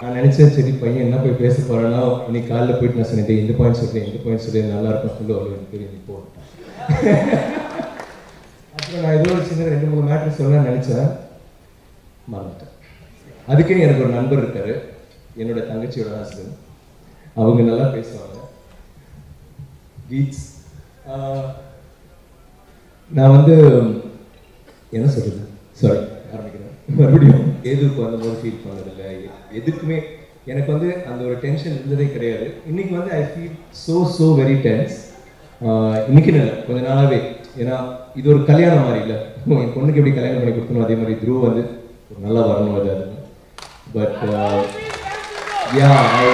நான் நினைச்சேன் சரி பையன் என்ன போய் பேச போறேன்னா இன்னைக்கு காலைல போயிட்டு நான் சொன்னேன் "டேய், இந்த பாயிண்ட் சொல்றேன் இந்த பாயிண்ட் சொல்லி நல்லா இருக்கும் சொல்லு அவ்வளோ எனக்கு தெரியும் நீ போ அப்புறம் நான் ஏதோ ஒரு சின்ன ரெண்டு மூணு மேட்ரு சொல்ல நினைச்சேன் மறந்துட்டேன் அதுக்குன்னு எனக்கு ஒரு நண்பர் இருக்காரு என்னோட தங்கச்சியோட ஹஸ்பண்ட் அவங்க நல்லா பேசுவாங்க கீட்ஸ் ஆஹ், நான் வந்து என்ன சொல்றது சாரி ஆரம்பிக்கிறேன் மறுபடியும் எதுக்கு வந்தபோது ஃபீல் பண்ணதில்லை எ- எதுக்குமே எனக்கு வந்து அந்த ஒரு டென்ஷன் இருந்ததே கிடையாது இன்னைக்கு வந்து I feel so so very tense இன்னைக்கு இல்லை கொஞ்ச நாளாவே ஏன்னா இது ஒரு கல்யாணம் மாதிரி இல்லை என் பொண்ணுக்கு எப்படி கல்யாணம் பண்ணி கொடுக்கணும் அதே மாதிரி த்ரூ வந்து ஒரு நல்லா வரணும் அது பட் யா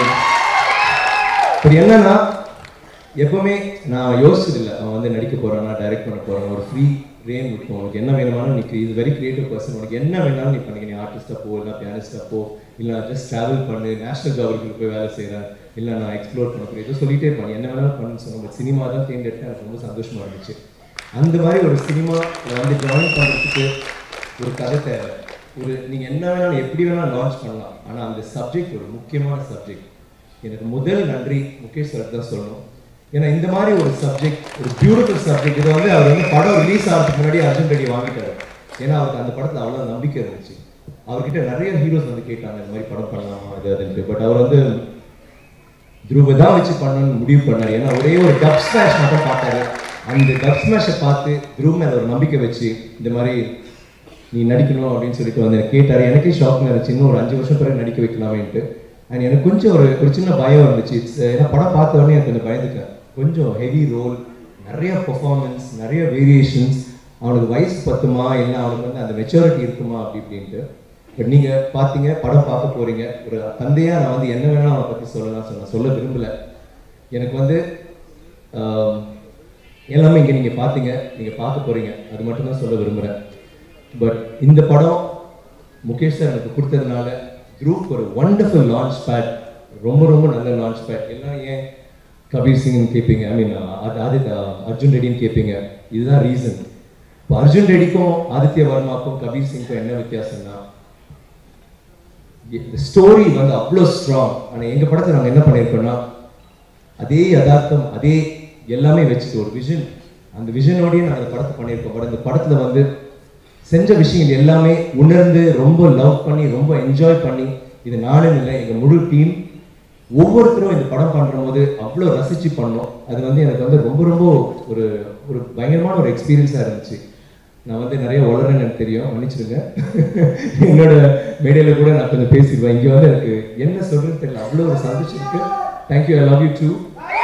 இப்படி என்னன்னா எப்பவுமே நான் யோசிச்சதில்லை அவன் வந்து நடிக்க போறான் நான் டைரக்ட் பண்ண போறேன் ஒரு ஃப்ரீ ரேம் இருக்கும் உனக்கு என்ன வேணுமானும் நீ இது வெரி கிரியேட்டிவ் பர்சன் உனக்கு என்ன வேணாலும் நீ பண்ணிக்க நீ ஆர்டிஸ்டா போ இல்லை பியானிஸ்டா போ இல்லை ஜஸ்ட் ட்ராவல் பண்ணு நேஷனல் ஜாகிரபிக்கு போய் வேலை செய்கிறேன் இல்லை நான் எக்ஸ்ப்ளோர் பண்ண போறேன் ஏதோ சொல்லிட்டே பண்ணி என்ன வேணாலும் பண்ணுன்னு சொன்னோம் சினிமா தான் தேர்ந்தெடுத்து எனக்கு ரொம்ப சந்தோஷமா இருந்துச்சு அந்த மாதிரி ஒரு சினிமாவில் வந்து ஜாயின் பண்ணுறதுக்கு ஒரு கதை தேவை ஒரு நீங்கள் என்ன வேணாலும் எப்படி வேணாலும் லான்ச் பண்ணலாம் ஆனால் அந்த சப்ஜெக்ட் ஒரு முக்கியமான சப்ஜெக்ட் எனக்கு முதல் நன்றி முகேஷ் சார் தான் சொல்லணும் ஏன்னா இந்த மாதிரி ஒரு சப்ஜெக்ட் ஒரு பியூட்டிஃபுல் சப்ஜெக்ட் இதை வந்து அவர் வந்து படம் ரிலீஸ் ஆகிறதுக்கு முன்னாடி அர்ஜுன் ரெட்டி வாங்கிட்டாரு ஏன்னா அவருக்கு அந்த படத்தில் அவ்வளோ நம்பிக்கை இருந்துச்சு அவர்கிட்ட நிறைய ஹீரோஸ் வந்து கேட்டாங்க இந்த மாதிரி படம் பண்ணலாமா அது அதுன்ட்டு பட் அவர் வந்து துருவ தான் வச்சு பண்ணணும்னு முடிவு பண்ணாரு ஏன்னா ஒரே ஒரு டப் ஸ்மாஷ் மட்டும் பார்த்தாரு அந்த டப் ஸ்மாஷை பார்த்து துருவ மேல ஒரு நம்பிக்கை வச்சு இந்த மாதிரி நீ நடிக்கணும் அப்படின்னு சொல்லிட்டு வந்து எனக்கு கேட்டாரு எனக்கே ஷாக் இருந்துச்சு இன்னும் ஒரு அஞ்சு வருஷம் பிறகு நடிக்க வைக்கலாமேன்ட்டு அண்ட் எனக்கு கொஞ்சம் ஒரு ஒரு சின்ன பயம் இருந்துச்சு It's, ஏன்னா படம் பார்த்த உடனே எனக்கு கொஞ்சம் பயந்துட்டேன் கொஞ்சம் ஹெவி ரோல் நிறைய பெர்ஃபார்மன்ஸ் நிறைய வேரியேஷன்ஸ் அவனுக்கு வயசு பத்துமா இல்லை அவனுக்கு வந்து அந்த மெச்சூரிட்டி இருக்குமா அப்படி இப்படின்ட்டு பட் நீங்க பார்த்தீங்க படம் பார்க்க போறீங்க ஒரு தந்தையா நான் வந்து என்ன வேணாலும் அவனை பத்தி சொல்லலாம் சொன்ன சொல்ல விரும்பல எனக்கு வந்து ஆம், எல்லாமே இங்க நீங்க பார்த்தீங்க நீங்க பார்க்க போறீங்க அது மட்டும் தான் சொல்ல விரும்புறேன் பட் இந்த படம் முகேஷ் சார் எனக்கு கொடுத்ததுனால குரூப் ஒரு ஒண்டர்ஃபுல் லான்ச் பேட் ரொம்ப ரொம்ப நல்ல லான்ச் பேட் எல்லாம் ஏன் கபீர் சிங்னு கேட்பீங்க ஐ மீன் அது ஆதித்ய அர்ஜுன் ரெட்டின்னு கேட்பீங்க இதுதான் ரீசன் இப்போ அர்ஜுன் ரெட்டிக்கும் ஆதித்ய வர்மாக்கும் கபீர் சிங்க்கும் என்ன வித்தியாசம்னா இந்த ஸ்டோரி வந்து அவ்வளோ ஸ்ட்ராங் ஆனால் எங்கள் படத்தை நாங்கள் என்ன பண்ணியிருக்கோம்னா அதே யதார்த்தம் அதே எல்லாமே வச்சுட்டு ஒரு விஷன் அந்த விஷனோடய நாங்கள் அந்த படத்தை பண்ணியிருக்கோம் பட் அந்த படத்தில் வந்து செஞ்ச விஷயங்கள் எல்லாமே உணர்ந்து ரொம்ப லவ் பண்ணி ரொம்ப என்ஜாய் பண்ணி இது நானும் இல்லை எங்கள் முழு டீம் ஒவ்வொருத்தரும் இந்த படம் பண்ணும்போது அவ்வளோ ரசிச்சு பண்ணோம் அது வந்து எனக்கு வந்து ரொம்ப ரொம்ப ஒரு ஒரு பயங்கரமான ஒரு எக்ஸ்பீரியன்ஸாக இருந்துச்சு நான் வந்து நிறைய வளரேன்னு எனக்கு தெரியும் மன்னிச்சிடுங்க என்னோட மேடையில் கூட நான் கொஞ்சம் பேசிடுவேன் இங்கே வந்து எனக்கு என்ன சொல்றதுன்னு தெரியல அவ்வளோ ஒரு சந்தோஷம் இருக்கு thank you I love you too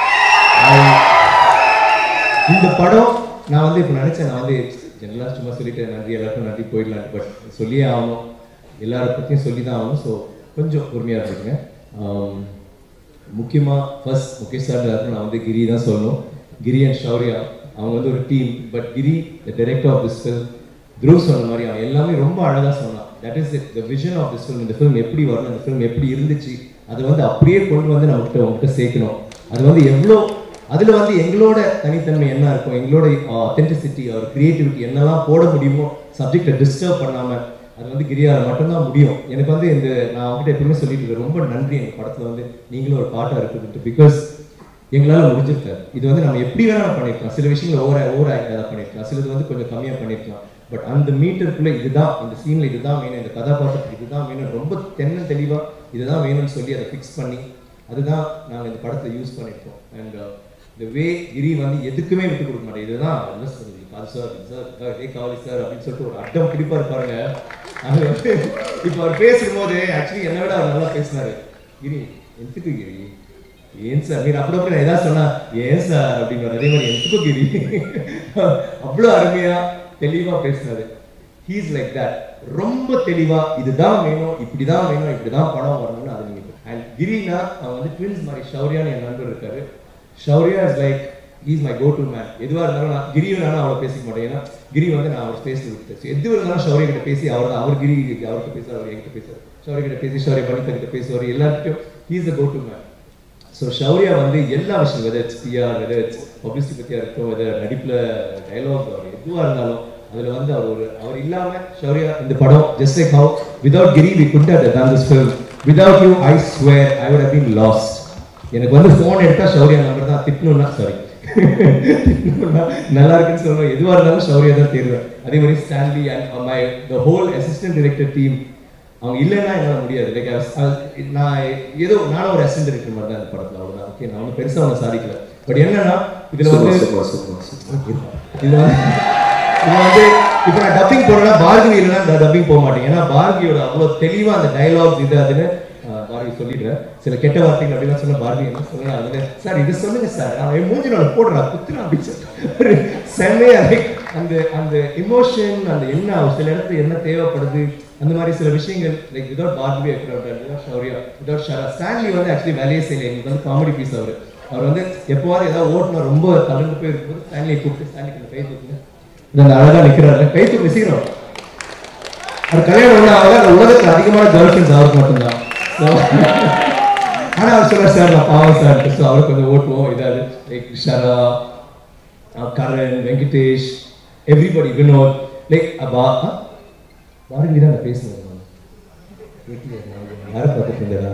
இந்த படம் நான் வந்து இப்போ நினைச்சேன் நான் வந்து ஜெனரலாக சும்மா சொல்லிட்டு நன்றி எல்லாருக்கும் நன்றி போயிடலாம் பட் சொல்லியே ஆகணும் எல்லாரை பற்றியும் சொல்லி தான் ஆகணும் ஸோ கொஞ்சம் பொறுமையாக இருந்துங்க முக்கியமாக ஃபர்ஸ்ட் முகேஷ் சார் நான் வந்து கிரி தான் சொல்லணும் கிரி அண்ட் ஷௌர்யா அவங்க வந்து ஒரு team but Giri the director of this film Dhruv சொன்ன மாதிரி அவன் எல்லாமே ரொம்ப அழகாக சொன்னான் that is the vision of this film இந்த ஃபில்ம் எப்படி வரணும் இந்த ஃபில்ம் எப்படி இருந்துச்சு அதை வந்து அப்படியே கொண்டு வந்து நம்மகிட்ட உங்ககிட்ட சேர்க்கணும் அது வந்து எவ்வளோ அதுல வந்து எங்களோட தனித்தன்மை என்ன இருக்கும் எங்களோட அத்தென்டிசிட்டி ஒரு கிரியேட்டிவிட்டி என்னெல்லாம் போட முடியுமோ சப்ஜெக்டை டிஸ்டர்ப் பண்ணாம அது வந்து கிரியால மட்டும்தான் முடியும் எனக்கு வந்து இந்த நான் அவங்ககிட்ட எப்பவுமே சொல்லிட்டு இருக்கேன் ரொம்ப நன்றி எங்க படத்துல வந்து நீங்களும் ஒரு பாட்டா இருக்குது பிகாஸ் எங்களால முடிஞ்சிருக்காது இது வந்து நம்ம எப்படி வேணாலும் பண்ணிருக்கலாம் சில விஷயங்கள் ஓவர் ஓவர் ஆக்டாக பண்ணிருக்கலாம் சிலது வந்து கொஞ்சம் கம்மியா பண்ணிருக்கலாம் பட் அந்த மீட்டருக்குள்ள இதுதான் இந்த சீன்ல இதுதான் வேணும் இந்த கதாபாத்திரத்துக்கு இதுதான் வேணும் ரொம்ப தென்ன தெளிவா இதுதான் வேணும்னு சொல்லி அதை ஃபிக்ஸ் பண்ணி அதுதான் நாங்க இந்த படத்தை யூஸ் பண்ணிருக்கோம் அண்ட் இந்த வே கிரி வந்து எதுக்குமே விட்டு கொடுக்க மாட்டேன் இதுதான் என்ன சொல்றது அது சார் இது சார் ஏ காவலி சார் அப்படின்னு சொல்லிட்டு ஒரு அட்டம் பிடிப்பாரு பாருங்க அது வந்து இப்போ அவர் பேசும்போது ஆக்சுவலி என்னை விட அவர் நல்லா பேசினாரு கிரி எதுக்கு கிரி ஏன் சார் நீங்க அப்படி அப்படி நான் ஏதாவது சொன்னா ஏன் சார் அப்படின்னு அதே மாதிரி எதுக்கு கிரி அவ்வளோ அருமையா தெளிவா பேசினாரு ஹீஸ் லைக் தட் ரொம்ப தெளிவா இதுதான் வேணும் இப்படிதான் வேணும் இப்படிதான் படம் வரணும்னு அது நீங்க அண்ட் கிரினா அவன் வந்து ட்வின்ஸ் மாதிரி ஷௌரியான்னு என் நண்பர் இருக்காரு Shaurya is like is my go to man எதுவாக இருந்தாலும் நான் கிரியும் நானும் அவளை பேசிக்க மாட்டேன் ஏன்னா கிரி வந்து நான் அவர் ஸ்பேஸில் விட்டு எது இருந்தாலும் ஷௌரியா கிட்ட பேசி அவர் தான் அவர் கிரி அவர்கிட்ட பேசுவார் அவர் என்கிட்ட பேசுவார் ஷௌரியா கிட்ட பேசி ஷௌரியா பணித்த கிட்ட பேசுவார் எல்லாருக்கிட்டும் he's a go to man so Shaurya வந்து எல்லா விஷயம் whether it's PR whether it's publicity பற்றியாக இருக்கட்டும் வெதர் நடிப்பில் டைலாக் அவர் எதுவாக இருந்தாலும் அதில் வந்து அவர் ஒரு அவர் இல்லாமல் ஷௌரியா இந்த படம் just like how without Giri we could have done this film without you I swear I would have been lost எனக்கு வந்து ஃபோன் எடுத்தா ஷௌரியா நம்பர் தான் திட்டணும்னா சாரி நல்லா இருக்குன்னு சொல்லுவேன் எதுவாக இருந்தாலும் ஷௌரியா தான் தேடுவேன் அதே மாதிரி Stanley and my the whole assistant director team அவங்க இல்லைன்னா என்னால் முடியாது லைக் நான் ஏதோ நானும் ஒரு அசிஸ்டன்ட் டிரெக்டர் மாதிரி தான் இந்த படத்தில் அவ்வளோதான் ஓகே நான் ஒன்றும் பெருசாக அவங்க சாதிக்கல பட் என்னன்னா இதில் வந்து சூப்பர் சூப்பர் சூப்பர் இது வந்து இது வந்து இப்போ நான் டப்பிங் போறேன்னா பார்கவி இல்லைன்னா நான் டப்பிங் போக மாட்டேன் ஏன்னா பார்கியோட அவ்வளோ தெளிவா அந்த டயலாக்ஸ் இது அதுன்னு ஆஹ், பார்கவி சொல்லிடுறேன் சில கெட்ட வார்த்தைகள் அப்படிலாம் சொன்ன பார்கவி என்ன சொல்லுங்க அதுல சார் இது சொல்லுங்க சார் அவன் என் மூஞ்சி நான் போடுறான் குத்துறான் அப்படின்னு சொல்லி ஒரு செம்மையா like அந்த அந்த இமோஷன் அந்த என்ன அவர் சில இடத்துல என்ன தேவைப்படுது அந்த மாதிரி சில விஷயங்கள் like without Bhargavi without Shaurya without Shara Stanley வந்து ஆக்சுவலி வேலையே செய்யல எங்களுக்கு வந்து காமெடி பீஸ் அவர் அவர் வந்து எப்போவாது ஏதாவது ஓட்டுனா ரொம்ப கலந்து போய் இருக்கும்போது ஸ்டான்லியை கூப்பிட்டு ஸ்டான்லிக்கு இந்த கை தூக்குங்க இந்த அந்த அழகா நிக்கிறாரு கை தூக்கு சீக்கிரம் அவர் கல்யாணம் ஒண்ணு ஆகல அந்த உலகத்துல அதிகமான கேர்ள் ஃப்ரெண்ட்ஸ் அவருக்கு மட்டும்தான் So, ஆனா அவர் சொல்றாரு சார் நான் பாவம் சார் ஸோ அவருக்கு கொஞ்சம் ஓட்டுவோம் இதாவது like Shara ah Karan Venkatesh everybody Vinod like பா பாரதி தான் பேசுனேன் நான். கேட்கலையா நான்? யாரை பார்த்துட்டு இருந்தேனா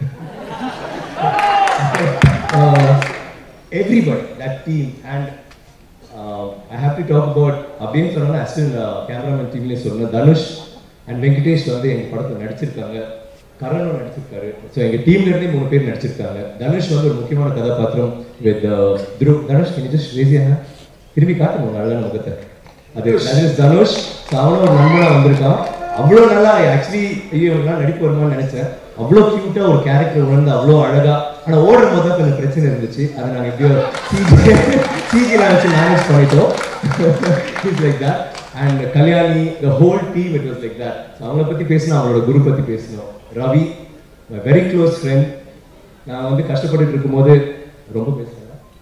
uh, everybody, that team, and uh, I have to talk about அப்படின்னு சொன்னா அசிஸ்டன்ட் கேமராமேன் டீம்லேயே சொன்னேன் தனுஷ் அண்ட் வெங்கடேஷ் வந்து எங்க படத்தில் நடிச்சிருக்காங்க கரணும் நடிச்சிருக்காரு ஸோ எங்க டீம்ல இருந்தே மூணு பேர் நடிச்சிருக்காங்க தனுஷ் வந்து ஒரு முக்கியமான கதாபாத்திரம் வித் துரு தனுஷ் கொஞ்சம் ஜஸ்ட் ரேசியா திரும்பி காட்டுங்க உங்க அழகான முகத்தை அது that is தனுஷ் So அவனும் ஒரு நண்பனா வந்திருக்கான் அவ்வளோ நல்லா ஆக்சுவலி ஐயோ இவங்களாம் நடிப்பு வருமான்னு நினைச்சேன் அவ்வளோ கியூட்டா ஒரு கேரக்டர் உணர்ந்து அவ்வளோ அழகா ஆனா ஓடும் போது தான் கொஞ்சம் பிரச்சனை இருந்துச்சு அதை நாங்க எப்படியோ சிஜி சிஜில வச்சு மேனேஜ் பண்ணிட்டோம் it's like that and Kalyani the whole team it was like that அவங்கள பத்தி பேசணும் அவங்களோட குரு பத்தி பேசணும் ரவி வெரி க்ளோஸ் ஃப்ரெண்ட் நான் வந்து கஷ்டப்பட்டுட்டு இருக்கும்போது ரொம்ப பேசுறேன்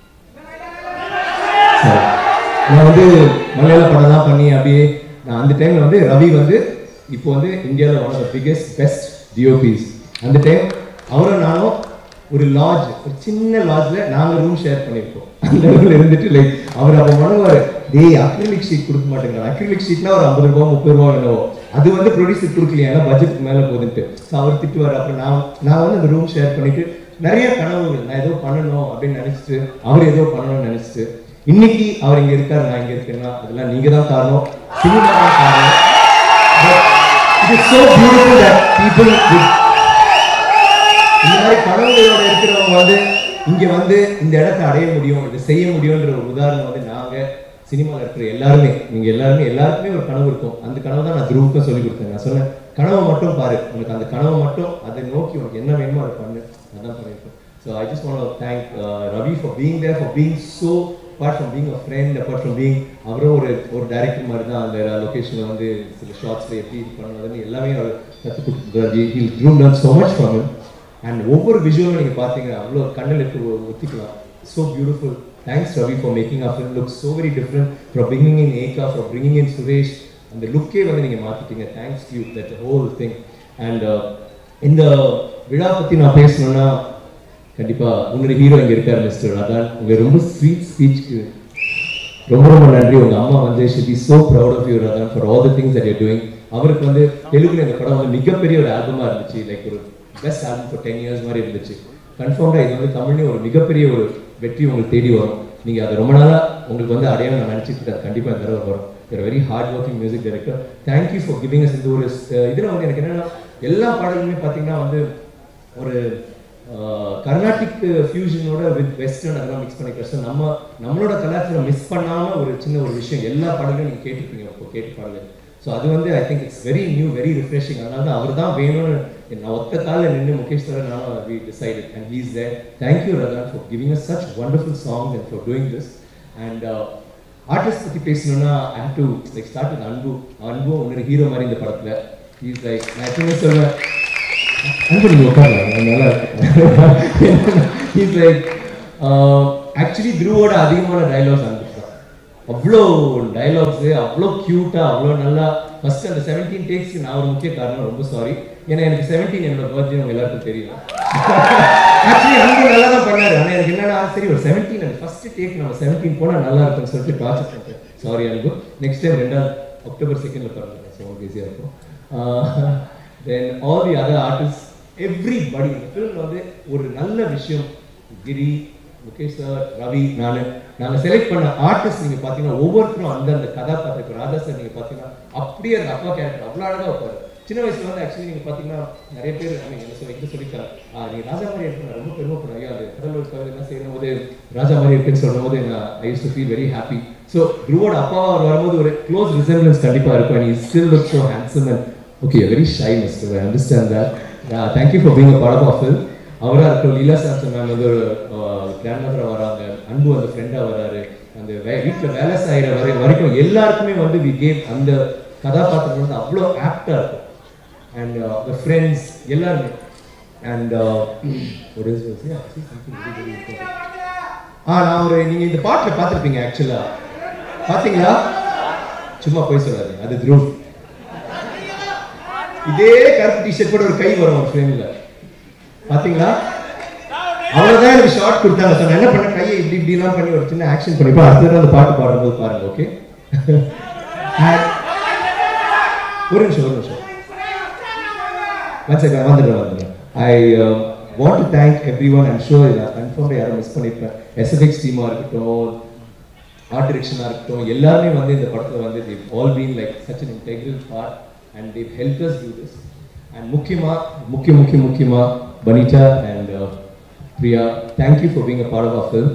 சரி. நான் வந்து மலையாள படம்லாம் பண்ணி அப்படியே நான் அந்த டைம்ல வந்து ரவி வந்து இப்போ வந்து இந்தியாவில் one of the biggest best DOPs அந்த டைம் அவரும் நானும் ஒரு லாட்ஜ் ஒரு சின்ன லாட்ஜ்ல நாங்க ரூம் ஷேர் பண்ணியிருக்கோம் அந்த இடத்துல இருந்துட்டு லைக் அவர் அப்போ பண்ணுவார் டேய் அக்ரிலிக் ஷீட் கொடுக்க மாட்டேங்கிறார் அக்ரிலிக் ஷீட்னா ஒரு ஐம்பது ரூபா முப்பது ரூபா என்னவோ அது வந்து ப்ரொடியூசர் கொடுக்கலையா ஏன்னா பட்ஜெட் மேலே போகுதுன்ட்டு ஸோ அவர் திட்டுவார் அப்புறம் நான் நான் வந்து அந்த ரூம் ஷேர் பண்ணிட்டு நிறைய கனவுகள் நான் ஏதோ பண்ணணும் அப்படின்னு நினைச்சிட்டு அவர் ஏதோ பண்ணணும்னு நினைச்சிட்டு இன்னைக்கு அவர் இங்க இருக்காரு நான் இங்க இருக்கேன்னா அதெல்லாம் நீங்க தான் காரணம் சினிமா தான் காரணம் it is so beautiful that people with இந்த மாதிரி கனவுகளோட இருக்கிறவங்க வந்து இங்க வந்து இந்த இடத்தை அடைய முடியும் இதை செய்ய முடியும்ன்ற ஒரு உதாரணம் வந்து நாங்க சினிமாவில் இருக்கிற எல்லாருமே நீங்க எல்லாருமே எல்லாருக்குமே ஒரு கனவு இருக்கும் அந்த கனவு தான் நான் துருவுக்கும் சொல்லி கொடுத்தேன் நான் சொன்னேன் கனவை மட்டும் பாரு உனக்கு அந்த கனவை மட்டும் அதை நோக்கி உனக்கு என்ன வேணுமோ அதை பண்ணு அதான் பண்ணியிருக்கோம் so I just want thank Ravi for being there for being so apart from being a friend apart from being அவரும் ஒரு ஒரு டைரக்டர் மாதிரி தான் அந்த லொக்கேஷனில் வந்து சில ஷார்ட்ஸில் எப்படி இது பண்ணுறதுன்னு எல்லாமே அவர் கற்றுக் கொடுத்துருக்காரு ஹில் ரூம் learn so much from and ஒவ்வொரு விஷுவலும் நீங்கள் பார்த்தீங்க அவ்வளோ கண்ணில் இருக்க ஒத்திக்கலாம் so beautiful thanks Ravi for making of film look so very different from bringing in Eka from bringing in Suresh அந்த லுக்கே வந்து நீங்கள் மாற்றிட்டீங்க thanks you that whole thing and இந்த விழா பற்றி நான் பேசணும்னா கண்டிப்பா உங்களுடைய ஹீரோ இங்க இருக்காரு மிஸ்டர் அதான் உங்க ரொம்ப ஸ்வீட் ஸ்பீச்க்கு ரொம்ப ரொம்ப நன்றி உங்க அம்மா வந்து she be so proud of you Rathan for all the things that you doing அவருக்கு வந்து தெலுங்குல இந்த படம் வந்து மிகப்பெரிய ஒரு ஆல்பமா இருந்துச்சு லைக் ஒரு best album for ten years மாதிரி இருந்துச்சு கன்ஃபார்ம்டா இது வந்து தமிழ்லயும் ஒரு மிகப்பெரிய ஒரு வெற்றி உங்களுக்கு தேடி வரும் நீங்க அதை ரொம்ப நாளா உங்களுக்கு வந்து அடையாளம் நான் நினைச்சிட்டு இருக்கேன் கண்டிப்பா இந்த தடவை வரும் ஒரு very hard working music director thank you for giving us இந்த ஒரு அஹ், இதுல வந்து எனக்கு என்னன்னா எல்லா பாடல்களுமே பாத்தீங்கன்னா வந்து ஒரு கர்நாடிக் ஃபியூஷனோட வித் வெஸ்டர்ன் அதெல்லாம் மிக்ஸ் பண்ணி கஷ்டம் நம்ம நம்மளோட கலாச்சாரம் மிஸ் பண்ணாம ஒரு சின்ன ஒரு விஷயம் எல்லா பாடலும் நீங்க கேட்டிருப்பீங்க இப்போ கேட்டு பாடல ஸோ அது வந்து I think it's very new very refreshing அதனால தான் அவர் தான் வேணும்னு நான் ஒத்த காலில் நின்று முகேஷ் தவிர நானும் we decided and he's there thank you Rathan for giving us such wonderful song and for doing this and artist பற்றி பேசணும்னா I have to like start with Anbu Anbu உன்னோட ஹீரோ மாதிரி இந்த படத்தில் ஹீஸ் லைக் நான் எப்பவுமே சொல்லுவேன் அன்பு நீங்க உட்காரலாம் நல்லா இருக்கு இஸ் லைக் ஆக்சுவலி துருவோட அதிகமான டைலாக்ஸ் அன்பு தான் அவ்வளோ டைலாக்ஸ் அவ்வளோ க்யூட்டா அவ்வளோ நல்லா ஃபர்ஸ்ட் அந்த செவன்டீன் டேக்ஸ்க்கு நான் ஒரு முக்கிய காரணம் ரொம்ப சாரி ஏன்னா எனக்கு செவன்டீன் என்னோட பர்த்டே உங்க எல்லாருக்கும் தெரியும் ஆக்சுவலி அன்பு நல்லா தான் பண்ணாரு ஆனால் எனக்கு என்னன்னா சரி ஒரு செவன்டீன் அந்த ஃபர்ஸ்ட் டேக் நம்ம செவன்டீன் போனால் நல்லா இருக்கும்னு சொல்லிட்டு டார்ச்சர் பண்ணிட்டேன் சாரி அன்பு நெக்ஸ்ட் டைம் ரெண்டாவது அக்டோபர் செகண்டில் பிறந்தேன் ஸோ பிஸியாக இருக்கும் then all the other artist everybody இந்த ஃபிலிம் வந்து ஒரு நல்ல விஷயம் கிரி முகேஷ் சார் ரவி நான் நாங்கள் செலக்ட் பண்ண ஆர்டிஸ்ட் நீங்கள் பார்த்தீங்கன்னா ஒவ்வொருத்தரும் அந்தந்த கதாபாத்திரம் இப்போ ராஜா சார் நீங்கள் பார்த்தீங்கன்னா அப்படியே அந்த அப்பா கேரக்டர் அவ்வளோ அழகாக வைப்பாரு சின்ன வயசுல வந்து ஆக்சுவலி நீங்கள் பார்த்தீங்கன்னா நிறைய பேர் I mean, என்ன சொல்லி என்ன சொல்லியிருக்காங்க ஆ, நீ ராஜா மாதிரி இருக்கணும் ரொம்ப பெருமைப்படுறேன் ஐயா அது கடலூர் கவிதை என்ன செய்யும் போது ராஜா மாதிரி இருக்குன்னு சொல்லும் போது நான் I use to feel very happy so த்ரூவோட அப்பா அவர் வரும்போது ஒரு க்ளோஸ் ரிசம்பிளன்ஸ் கண்டிப்பாக இருக்கும் and is still look so handsome and okay very shy mister I understand that thank you for being a part of film அவராக இருக்கட்டும் லீலா சாம்சன் மேம் வந்து ஒரு கிராண்ட் மதராக வராங்க அன்பு அந்த ஃப்ரெண்டாக வராரு அந்த வே வீட்டில் வேலை செய்கிற வரை வரைக்கும் எல்லாருக்குமே வந்து வி கேம் அந்த கதாபாத்திரம் வந்து அவ்வளோ ஆப்டாக இருக்கும் அண்ட் த ஃப்ரெண்ட்ஸ் எல்லாருமே அண்ட் ஒரு ஆ நான் ஒரு நீங்கள் இந்த பாட்டில் பார்த்துருப்பீங்க ஆக்சுவலாக பார்த்தீங்களா சும்மா போய் சொல்லாது அது த்ரூவ் இதே கருப்பு டிஷர்ட் கூட ஒரு கை வரும் ஒரு ஃப்ரேமில் பாத்தீங்களா அவ்வளவுதான் எனக்கு ஷார்ட் கொடுத்தாங்க சார் நான் என்ன பண்ண கையை இப்படி இப்படிலாம் பண்ணி ஒரு சின்ன ஆக்ஷன் பண்ணிப்பா அடுத்தது அந்த பாட்டு பாடும்போது பாருங்க ஓகே ஒரு நிமிஷம் ஒரு நிமிஷம் வச்சுக்க வந்துடுறேன் வந்துடுறேன் I want to thank everyone and show நான் கன்ஃபார்ம் யாரும் மிஸ் பண்ணியிருப்பேன் எஸ்எஃப்எக்ஸ் டீமாக இருக்கட்டும் ஆர்ட் டிரெக்ஷனாக இருக்கட்டும் எல்லாருமே வந்து இந்த படத்தில் வந்து the all been like such an integral part and the help us do this and முக்கியமாக முக்கிய முக்கிய முக்கியமாக Banita and Priya thank you for being a part of film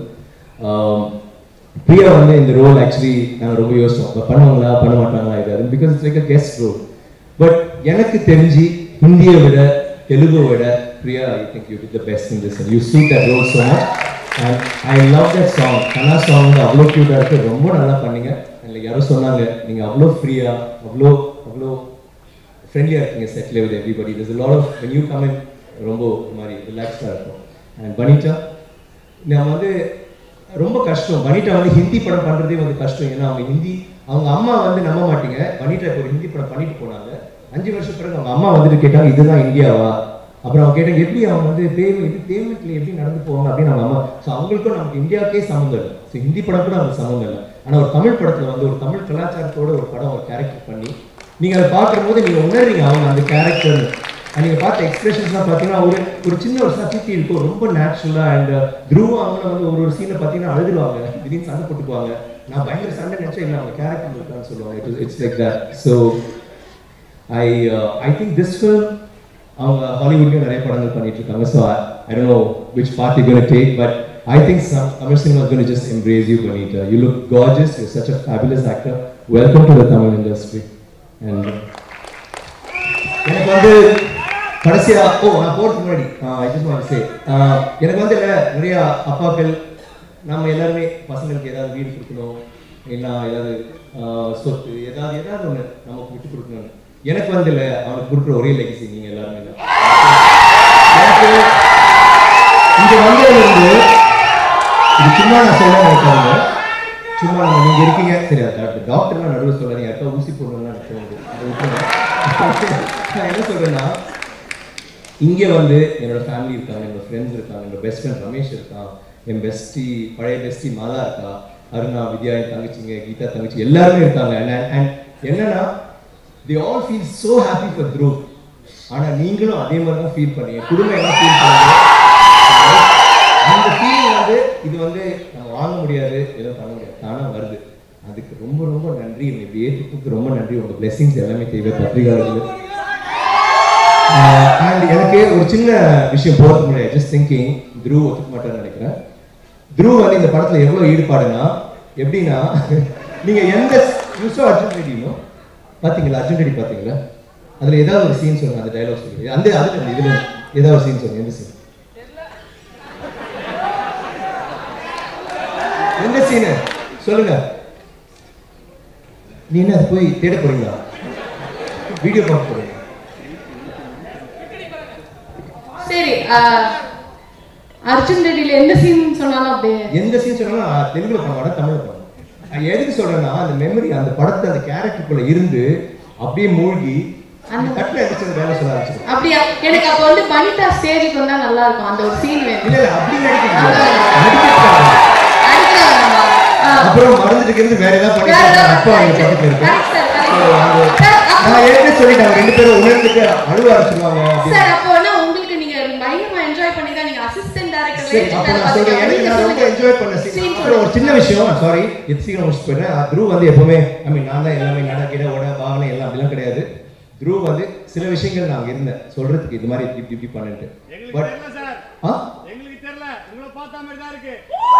Priya வந்து இந்த ரோல் ஆக்சுவலி நாங்கள் ரொம்ப யோசிச்சோம் "இவ பண்ணுவாங்களா பண்ண மாட்டாங்களா இது அது because it's like a guest role but எனக்கு தெரிஞ்சு ஹிந்தியை விட தெலுங்கை விட Priya I think you the best in this you suit that role so much and I love that song Kanna song வந்து அவ்வளோ க்யூட்டாக இருக்கு ரொம்ப நல்லா பண்ணீங்க அண்ட் யாரோ சொன்னாங்க நீங்கள் அவ்வளோ ஃப்ரீயாக அவ்வளோ அவ்வளோ ஃப்ரெண்ட்லியாக இருக்கீங்க settle with everybody this lot of when you come in ரொம்ப ஒரு மாதிரி ரிலாக்ஸ்டாக இருக்கும் அண்ட் பனிட்டா நான் வந்து ரொம்ப கஷ்டம் பனிட்டா வந்து ஹிந்தி படம் பண்ணுறதே வந்து கஷ்டம் ஏன்னா அவங்க ஹிந்தி அவங்க அம்மா வந்து நம்ப மாட்டீங்க பனிட்டா இப்போ ஒரு ஹிந்தி படம் பண்ணிட்டு போனாங்க அஞ்சு வருஷம் பிறகு அவங்க அம்மா வந்துட்டு கேட்டாங்க இதுதான் இந்தியாவா அப்புறம் அவங்க கேட்டாங்க எப்படி அவங்க வந்து பேமெண்ட் இது பேமெண்ட்ல எப்படி நடந்து போவாங்க அப்படின்னு அவங்க அம்மா ஸோ அவங்களுக்கும் நமக்கு இந்தியாவுக்கே சம்மந்தம் இல்லை ஸோ ஹிந்தி படம் கூட அவங்களுக்கு சம்மந்தம் இல்லை ஆனால் ஒரு தமிழ் படத்தில் வந்து ஒரு தமிழ் கலாச்சாரத்தோட ஒரு படம் ஒரு கேரக்டர் பண்ணி நீங்கள் அதை பார்க்கும்போது நீங்கள் உணர்றீங்க அவங்க அந்த கேரக்டர் நீங்கள் பார்த்த எக்ஸ்பிரஷன்ஸ்லாம் பார்த்தீங்கன்னா ஒரு ஒரு சின்ன ஒரு சக்தி இருக்கும் ரொம்ப நேச்சுரலாக அண்ட் துருவம் அவங்கள வந்து ஒரு ஒரு சீனை பார்த்தீங்கன்னா அழுதுருவாங்க திடீர்னு சண்டை போட்டுக்குவாங்க நான் பயங்கர சண்டை நினச்சா இல்லை அவங்க கேரக்டர் இருக்கான்னு சொல்லுவாங்க it it's like that so I I think this film அவங்க ஹாலிவுட்லேயும் நிறைய படங்கள் பண்ணிட்டு இருக்காங்க so I don't know which part you gonna take but I think some Tamil cinema gonna just embrace you பண்ணிட்டு you look gorgeous you such a fabulous actor welcome to the Tamil industry and எனக்கு வந்து கடைசியா ஓ நான் போறதுக்கு முன்னாடி ஐ just want say எனக்கு வந்து இல்ல நிறைய அப்பாக்கள் நம்ம எல்லாருமே பசங்களுக்கு ஏதாவது வீடு கொடுக்கணும் இல்லை ஏதாவது ஆஹ், சொத்து ஏதாவது ஏதாவது ஒன்று நமக்கு விட்டு கொடுக்கணும் எனக்கு வந்து இல்லை அவனுக்கு கொடுக்குற ஒரே லெகசி நீங்க எல்லாருமே தான் எனக்கு இங்க வந்ததுல இருந்து இது சும்மா நான் சொல்ல நினைக்காதுங்க சும்மா நம்ம நீங்க இருக்கீங்க சரி டாக்டர் டாக்டர்லாம் நடுவில் சொல்ல யாருக்கா ஊசி போடணும்னு எனக்கு தோணுது அதை விட்டுருங்க. நான் என்ன சொல்றேன்னா இங்க வந்து என்னோட ஃபேமிலி இருக்காங்க என்னோட ஃப்ரெண்ட்ஸ் இருக்காங்க என்னோட பெஸ்ட் ஃப்ரெண்ட் ரமேஷ் இருக்கான் என் பெஸ்டி பழைய பெஸ்டி மாலா இருக்கா அருணா வித்யா என் தங்கச்சிங்க கீதா தங்கச்சி எல்லாருமே இருக்காங்க அண்ட் என்னன்னா the all feel so happy for Dhruv ஆனா நீங்களும் அதே மாதிரி தான் ஃபீல் பண்ணீங்க குடும்பம் எல்லாம் ஃபீல் பண்ணுங்க அந்த ஃபீலிங் வந்து இது வந்து நம்ம வாங்க முடியாது எதுவும் பண்ண முடியாது தானா வருது அதுக்கு ரொம்ப ரொம்ப நன்றி என்னை இப்படி ஏற்றுக்கிறதுக்கு ரொம்ப நன்றி உங்க blessings எல்லாமே தேவை பத்திரிகாரர்கள் அண்ட் எனக்கு ஒரு சின்ன விஷயம் போகிறதுக்கு முன்னாடி ஜஸ்ட் திங்கிங் த்ரூ ஒத்துக்க மாட்டேன்னு நினைக்கிறேன் த்ரூ வந்து இந்த படத்துல எவ்வளவு ஈடுபாடுனா எப்படின்னா நீங்க எந்த யூஸோ அர்ஜுன் ரெடினோ பாத்தீங்களா அர்ஜுன் ரெடி பாத்தீங்களா அதுல ஏதாவது ஒரு சீன் சொல்லுங்க அந்த டைலாக் சொல்லுங்க அந்த அதுல இல்ல, இதுல ஏதாவது ஒரு சீன் சொல்லுங்க எந்த சீன் எந்த சீனு சொல்லுங்க நீ என்ன அது போய் தேட போறீங்களா வீடியோ பார்க்க போறீங்க சரி ஆஹ், அர்ஜுன் ரெட்டில எந்த சீன் சொன்னாலும் அப்படியே எந்த சீன் சொன்னாலும் நான் தெலுங்குல பண்ண மாட்டேன் தமிழ்ல பண்ணுவேன் நான் எதுக்கு சொல்றேன்னா அந்த மெமரி அந்த படத்தை அந்த கேரக்டருக்குள்ள இருந்து அப்படியே மூழ்கி அந்த கட்டில எதிர்த்து வேலை சொல்ல ஆரம்பிச்சிடும் அப்படியா எனக்கு அப்ப வந்து வனிதா ஸ்டேஜுக்கு வந்தா நல்லா இருக்கும் அந்த ஒரு சீன் வேணும் இல்ல இல்ல அப்படி நடிக்க நடிக்க அடிக்கலாம் வேணாமா? ஆஹ், அப்புறம் மறந்துட்டு இருந்து வேற ஏதாவது வேற பண்ணிட்டு ஏதாவது அப்பா அவங்க correct, பக்கத்துல இருக்கு correct sir, correct. So, அந்த- Sir, அப்போ- நான் ஏற்கனவே சொல்லிட்டேன் அவங்க ரெண்டு பேரும் உணர்ந்துட்டு அழுவ ஆரம்பிச்சிருவாங்க அப்படின்னு சார் அப்போ வேணா உங்களுக்கு சரி அப்ப நான் சொல்றேன் எனக்கு நான் ரொம்ப என்ஜாய் பண்ண scene. அப்புறம் ஒரு சின்ன விஷயம் சாரி இது சீக்கிரம் முடிச்சு போயிட்டேன் த்ரூ வந்து எப்பவுமே ஐ மீன் நான் தான் எல்லாமே நட கிட உட பாவனை எல்லாம் அப்படிலாம் கிடையாது த்ரூ வந்து சில விஷயங்கள் நான் இருந்தேன் சொல்றதுக்கு இது மாதிரி இப்படி இப்படி பண்ணிட்டு எங்களுக்கு பட் தெரியல சார் ஆ எங்களுக்கு தெரியல உங்களை பார்த்தா மாதிரி தான் இருக்கு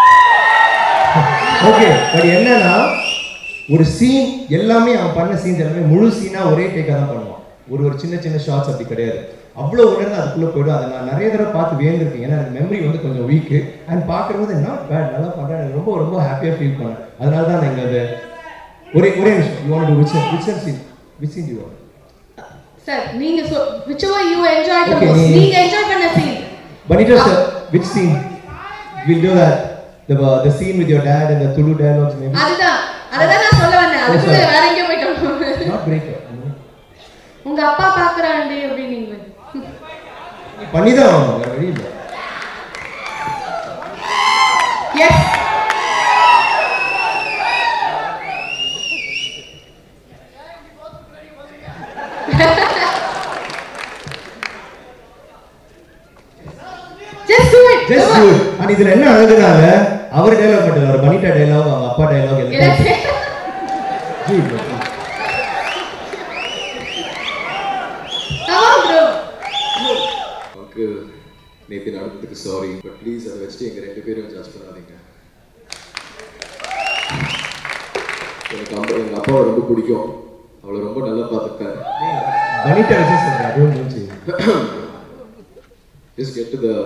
ஓகே பட் என்னன்னா ஒரு சீன் எல்லாமே அவன் பண்ண சீன்ஸ் எல்லாமே முழு சீனா ஒரே டேக்கா தான் பண்ணுவான் ஒரு ஒரு சின்ன சின்ன ஷார்ட்ஸ் அப்படி கிடையாது அவ்வளோ உடனே அதுக்குள்ள போயிடும் அதை நான் நிறைய தடவை பார்த்து வேந்திருக்கேன் ஏன்னா எனக்கு மெமரி வந்து கொஞ்சம் வீக்கு அண்ட் பார்க்கும்போது நாட் பேட் நல்லா பண்ணுறேன் எனக்கு ரொம்ப ரொம்ப ஹாப்பியாக ஃபீல் பண்ணேன் அதனால தான் நான் இங்கே அது ஒரே ஒரே நிமிஷம் you want to which which scene which scene you want sir நீங்க சொ whichever you enjoy the Okay, most நீ- நீங்க என்ஜாய் பண்ண scene Bonita sir, which scene? We'll do that. The, uh, the scene with your dad and the Tulu dialogues maybe. அதுதான் அததான் நான் சொல்ல வந்தேன் அதுக்குள்ள வேற எங்கேயோ போயிட்டோம் Not break up. உங்க அப்பா பாக்குறாண்டி அப்படின்னீங்க நீ பண்ணிதான் ஆகணும் வேற வழி இல்லை yes just do it just do it. and இதுல என்ன அழகுனால அவர் டைலாக் மட்டும் இல்ல, அவர் பனிட்டா டைலாக் அவங்க அப்பா டைலாக் எல்லாமே Do it, bro. Come on bro uncle நேற்று நடந்ததுக்கு சாரி பட் ப்ளீஸ் அதை வச்சுட்டு எங்கள் ரெண்டு பேரும் ஜட்ஜ் பண்ணாதீங்க எனக்கு அம்மா எங்கள் அப்பாவை ரொம்ப பிடிக்கும் அவளை ரொம்ப நல்லா பார்த்துருக்காரு பனிட்டா வச்சு சொல்றேன் அதுவும் முடிஞ்சு just get to the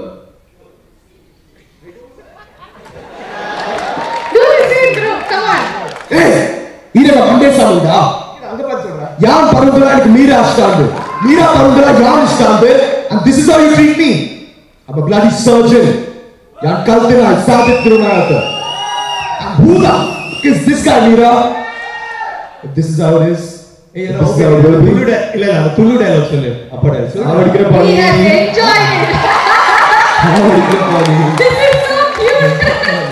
do this it bro come on ఈయన పండేశాముందా அங்க பார்த்து சொல்றேன் యాన్ పరుగులానికి మీరా స్టాండ్ మీరా పరుగులా యాన్ stand and this is how you treat me I'm a bloody surgeon. యాన్ కల్తినా సాదిత్ తిరునాయక్ And who the fuck is this guy, Meera? If this is how it is, ஏய் this is okay, how it will be. துள்ளு di- இல்ல இல்ல அந்த துள்ளு dialogue சொல்லு அப்பா டைலாக் சொல்லு அவன் அடிக்கிற we பாரு have enjoyed it அவன் அடிக்கிற பாரு this is so cute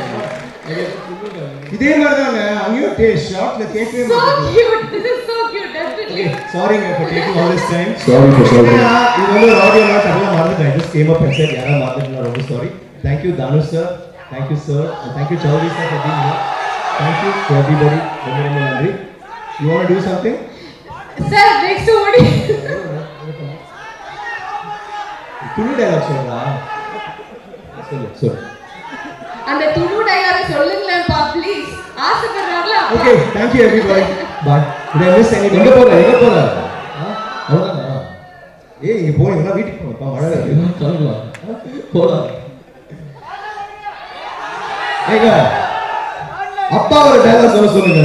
இதே மாதிரி தாங்க அங்கேயும் டே ஷார்ட்ல கேட்கவே so மாட்டேங்குது cute this is so cute definitely சாரிங்க for taking all this time Sorry for sorry. ஏன்னா, இது வந்து ஒரு ஆடியோ லான்ச் அதெல்லாம் மறந்துட்டேன் just came up and sir யாரா மறந்துட்டு ரொம்ப sorry thank you Dhanush sir thank you sir thank you Chowdary sir for being here thank you to everybody ரொம்ப ரொம்ப நன்றி you want to do something sir next ஓடி துணி டைலாக் சொல்றா சொல்லு சொல்லு அந்த துணு டயலாக் சொல்லுங்களேன்ப்பா ப்ளீஸ் ஆசைப்படுறாங்களா okay thank you everybody bye did i miss any எங்க போற எங்க போற அவ்வளவுதானா ஏய் இங்க போனீங்கன்னா வீட்டுக்கு போங்கப்பா மழை வருது கிளம்பலாம் போலாம் ஏங்க அப்பா ஒரு டைலாக் சொல்ல சொல்லுங்க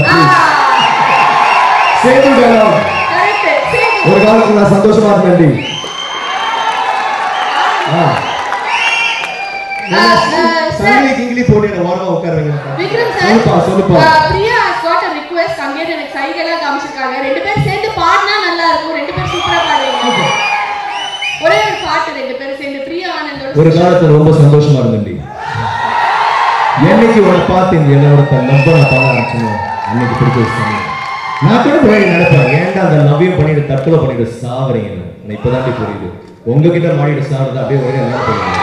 சேது டைலாக் கரெக்ட் சரி ஒரு காலத்துல நான் சந்தோஷமா இருந்தேன் ஆ சார் சங்கிலி கிங்கிலி போட்டு என்ன ஓரமா உட்கார வைங்க விக்ரம் சொல்லுப்பா, சார் சொல்லுப்பா. பிரியா காட் ரிக்வெஸ்ட் அங்கே எனக்கு சைகெல்லாம் காமிச்சிருக்காங்க ரெண்டு பேரும் சேர்ந்து பாடினா நல்லா இருக்கும் ரெண்டு பேரும் சூப்பரா பாடுவீங்க ஒரே ஒரு பாட்டு ரெண்டு பேரும் சேர்ந்து பிரியா ஆனந்தோட ஒரு காலத்துல ரொம்ப சந்தோஷமா இருந்தேன்டி என்னைக்கு உன்னை பார்த்து இந்த என்னோட தன் நம்ப நான் பண்ண ஆரம்பிச்சேனோ அன்னைக்கு பிடிச்ச விஷயம் நான் கூட முன்னாடி நினைப்பேன் ஏன்டா அந்த லவ்யம் பண்ணிட்டு தற்கொலை பண்ணிட்டு சாவறீங்க எனக்கு இப்பதான் புரியுது உங்ககிட்ட மாடிட்டு சாவுறது அப்படியே ஒரே என்ன பண்ணுவீங்க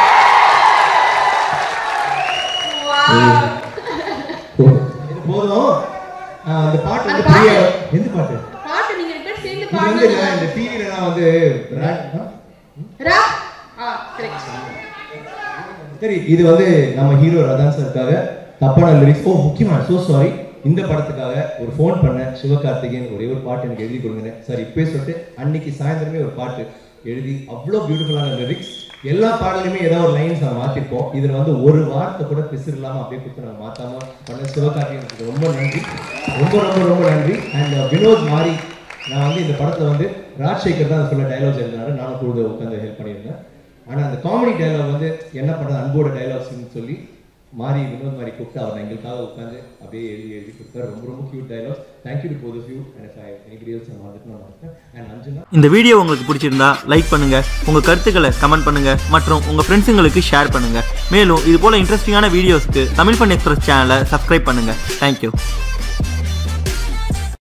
இது போதும் ஆஹ் அந்த பாட்டு வந்து அந்த பாட்டு. பிரியா எந்த பாட்டு பாட்டு நீங்க ரெண்டு பேரும் சேர்ந்து இது வந்து இல்ல, பாடுனா இந்த டிவில நான் வந்து ரா- ஆ? ரா ஆ கரெக்ட் சரி இது வந்து நம்ம ஹீரோ ரதான் சாருக்காக தப்பான லிரிக்ஸ் ஓ முக்கியமா சோ சாரி இந்த படத்துக்காக ஒரு ஃபோன் பண்ணேன் சிவகார்த்திகேயன் ஒரே ஒரு பாட்டு எனக்கு எழுதி கொடுங்க சார் இப்பவே சொல்லிட்டு அன்னைக்கு சாயந்தரமே ஒரு பாட்டு எழுதி அவ்வளோ பியூட்டிஃபுல்லான லிரிக்ஸ் எல்லா பாடலையுமே ஏதாவது ஒரு லைன்ஸ் நான் மாத்திருப்போம் இதுல வந்து ஒரு வார்த்தை கூட பிசு இல்லாம அப்படியே கொடுத்து நான் மாத்தாம பண்ண சிவகார்த்திகேயனுக்கு ரொம்ப நன்றி ரொம்ப ரொம்ப ரொம்ப நன்றி அண்ட் வினோத் மாரி நான் வந்து இந்த படத்துல வந்து ராஜசேகர் தான் சொல்ல டைலாக்ஸ் எழுதினாரு நானும் கூட உட்காந்து ஹெல்ப் பண்ணியிருந்தேன் ஆனா அந்த காமெடி டயலாக் வந்து என்ன பண்றது அன்போட டயலாக்ஸ்னு சொல்லி மாறி வினோத் மாதிரி கூப்பிட்டு அவர் எங்களுக்காக உட்காந்து அப்படியே எழுதி எழுதி கொடுத்தாரு ரொம்ப ரொம்ப cute dialogue thank you to both of you and anybody else நான் வந்துட்டு நான் வந்துட்டேன் அண்ட் அஞ்சனா இந்த வீடியோ உங்களுக்கு பிடிச்சிருந்தா லைக் பண்ணுங்க உங்க கருத்துக்களை கமெண்ட் பண்ணுங்க மற்றும் உங்க ஃப்ரெண்ட்ஸுங்களுக்கு ஷேர் பண்ணுங்க மேலும் இது போல இன்ட்ரெஸ்டிங்கான வீடியோஸ்க்கு தமிழ் பண்ண எக்ஸ்பிரஸ் சேனலை சப்ஸ்கிரைப் பண்ணுங்க தேங்க்யூ